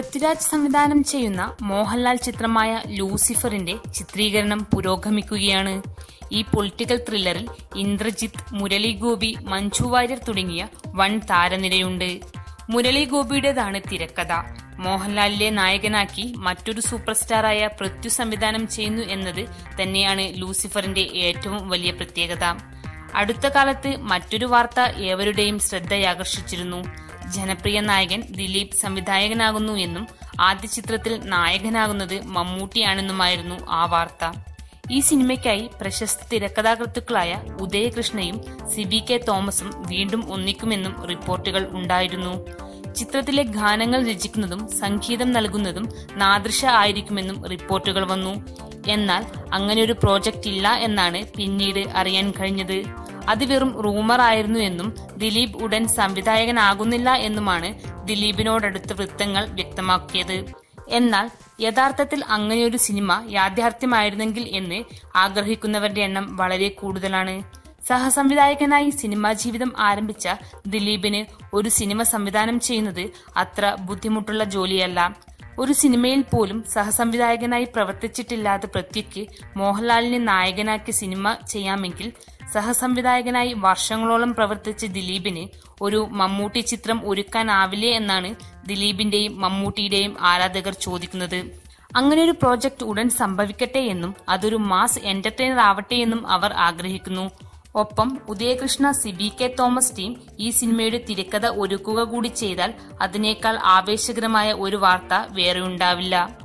പൃഥ്വിരാജ് സംവിധാനം ചെയ്യുന്ന മോഹൻലാൽ ചിത്രമായ ലൂസിഫറിന്റെ ചിത്രീകരണം പുരോഗമിക്കുകയാണ് ഈ പൊളിറ്റിക്കൽ ത്രില്ലറിൽ ഇന്ദ്രജിത്ത് മുരളി ഗോപി മഞ്ജു വാര്യർ തുടങ്ങിയ വൻ താരനിരയുണ്ട് മുരളി ഗോപിയുടേതാണ് തിരക്കഥ മോഹൻലാലിനെ നായകനാക്കി മറ്റൊരു സൂപ്പർ സ്റ്റാറായ പൃഥ്വി സംവിധാനം ചെയ്യുന്നു എന്നത് തന്നെയാണ് ലൂസിഫറിന്റെ ഏറ്റവും വലിയ പ്രത്യേകത അടുത്ത കാലത്ത് മറ്റൊരു വാർത്ത ഏവരുടെയും ശ്രദ്ധയാകർഷിച്ചിരുന്നു ജനപ്രിയ നായകൻ ദിലീപ് സംവിധായകനാകുന്നു എന്നും ആദ്യ ചിത്രത്തിൽ നായകനാകുന്നത് മമ്മൂട്ടിയാണെന്നുമായിരുന്നു ആ വാർത്ത ഈ സിനിമയ്ക്കായി പ്രശസ്ത തിരക്കഥാകൃത്തുക്കളായ ഉദയകൃഷ്ണയും സിബി കെ തോമസും വീണ്ടും ഒന്നിക്കുമെന്നും റിപ്പോർട്ടുകൾ ഉണ്ടായിരുന്നു ചിത്രത്തിലെ ഗാനങ്ങൾ രചിക്കുന്നതും സംഗീതം നൽകുന്നതും നാദൃശ ആയിരിക്കുമെന്നും റിപ്പോർട്ടുകൾ വന്നു എന്നാൽ അങ്ങനെയൊരു പ്രോജക്റ്റ് ഇല്ല എന്നാണ് പിന്നീട് അറിയാൻ കഴിഞ്ഞത് അത് വെറും റൂമർ ആയിരുന്നു എന്നും ദിലീപ് ഉടൻ സംവിധായകനാകുന്നില്ല എന്നുമാണ് ദിലീപിനോടടുത്ത വൃത്തങ്ങൾ വ്യക്തമാക്കിയത് എന്നാൽ യഥാർത്ഥത്തിൽ അങ്ങനെയൊരു സിനിമ യാഥാർത്ഥ്യമായിരുന്നെങ്കിൽ എന്ന് ആഗ്രഹിക്കുന്നവരുടെ എണ്ണം വളരെ കൂടുതലാണ് സഹസംവിധായകനായി സിനിമാ ജീവിതം ആരംഭിച്ച ദിലീപിന് ഒരു സിനിമ സംവിധാനം ചെയ്യുന്നത് അത്ര ബുദ്ധിമുട്ടുള്ള ജോലിയല്ല ഒരു സിനിമയിൽ പോലും സഹസംവിധായകനായി പ്രവർത്തിച്ചിട്ടില്ലാത്ത പൃഥ്വിക്ക് മോഹൻലാലിനെ നായകനാക്കി സിനിമ ചെയ്യാമെങ്കിൽ സഹസംവിധായകനായി വർഷങ്ങളോളം പ്രവർത്തിച്ച ദിലീപിന് ഒരു മമ്മൂട്ടി ചിത്രം ഒരുക്കാനാവില്ലേ എന്നാണ് ദിലീപിന്റെയും മമ്മൂട്ടിയുടെയും ആരാധകർ ചോദിക്കുന്നത് അങ്ങനെ ഒരു പ്രോജക്റ്റ് ഉടൻ സംഭവിക്കട്ടെ എന്നും അതൊരു മാസ് എന്റർടൈനർ ആവട്ടെ എന്നും അവർ ആഗ്രഹിക്കുന്നു ഒപ്പം ഉദയകൃഷ്ണ സിബി കെ തോമസ് ടീം ഈ സിനിമയുടെ തിരക്കഥ ഒരുക്കുക കൂടി ചെയ്താൽ അതിനേക്കാൾ ആവേശകരമായ ഒരു വാർത്ത വേറെ ഉണ്ടാവില്ല